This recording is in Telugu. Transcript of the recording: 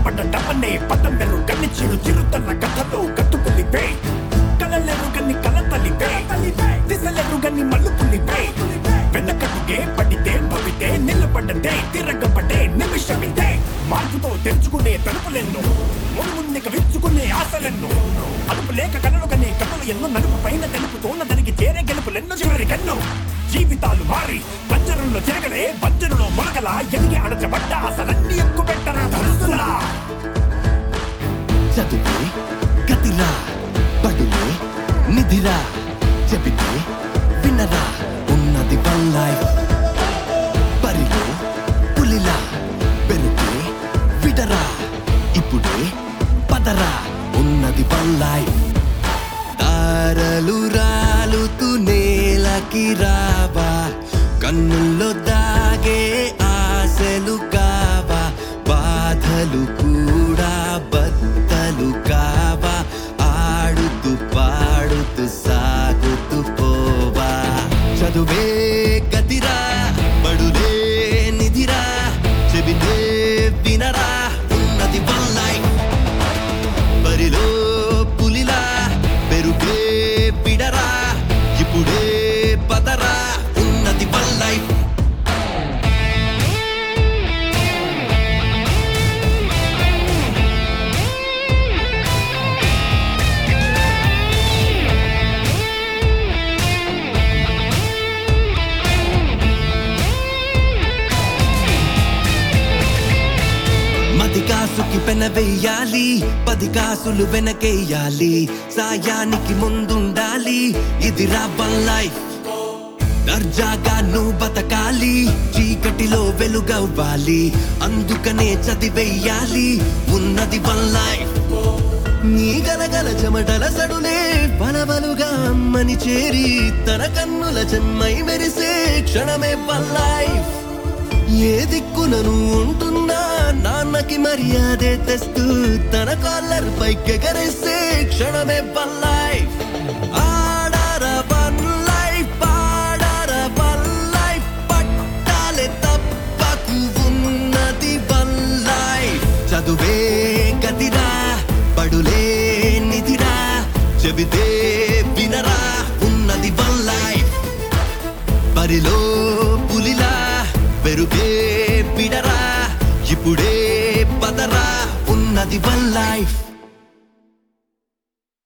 స్థిరపడ్డ డబ్బనే పట్టం వెరు కన్ని చిరు చిరుతన్న కథలు కట్టుకులిపే కలలేరు గన్ని కల తలిపే దిశలేరు గన్ని మల్లుకులిపే వెనకడుగే పడితే భవితే నిలబడ్డదే తిరగబడే నిమిషమిదే మార్పుతో తెరుచుకునే తలుపులెన్నో మునుముందుకు విచ్చుకునే ఆశలెన్నో అదుపు లేక కలలు కనే కథలు ఎన్నో నలుపు పైన తెలుపు తోన దానికి చేరే గెలుపులెన్నో చివరి కన్ను జీవితాలు మారి పంజరంలో తిరగలే పంజరంలో మొలకలా ఎదిగి అడచబడ్డ అసలన్నీ ఎక్కువ పెట్టరా ధనుసులా చదువే గతిరా పడులే నిధిరా చెబితే వినరా ఉన్నది వన్ లైఫ్ పరిలో పులిలా పెరుగే విడరా ఇప్పుడే పదరా ఉన్నది వన్ లైఫ్ తారలు రాలుతూ నేలకి రావా కన్నుల్లో దాగే ఆశలు కావా బాధలు కూడా బద్దలు కావా ఆడుతూ పాడుతూ సాగుతూ పోవా చదువే గతిరా బడులే నిధిరా చెబితే వినరా ఉన్నది వన్ లైఫ్ బరిలో పులిలా పెరుగే పిడరా ఇప్పుడే పదరా ఉన్నది వన్ లైఫ్ మది కాసుకి పెన వెయ్యాలి పది కాసులు వెనకేయాలి సాయానికి ముందుండాలి ఇది వన్ లైఫ్ దర్జాగా నువ్వు బతకాలి చీకటిలో వెలుగవ్వాలి అందుకనే చదివెయ్యాలి ఉన్నది వన్ లైఫ్ నీ గలగల చెమటల సడులే బలబలుగా అమ్మని చేరి తన కన్నుల చెమ్మై మెరిసే క్షణమే వన్ లైఫ్ ఏ దిక్కునను ఉంటున్నా నాన్నకి మర్యాదే తెస్తూ తన కాలర్ పైకెగరేసే క్షణమే వన్ లైఫ్ ఆడార వన్ లైఫ్ ఆడార వన్ లైఫ్ పట్టాలే తప్పకు ఉన్నది వన్ లైఫ్ చదువే గతిరా పడులే నిధిరా చెబితే వినరా ఉన్నది వన్ లైఫ్ బరిలో పులిలా పెరుగే పిడరా ఇప్పుడే పదరా ఉన్నది వన్ లైఫ్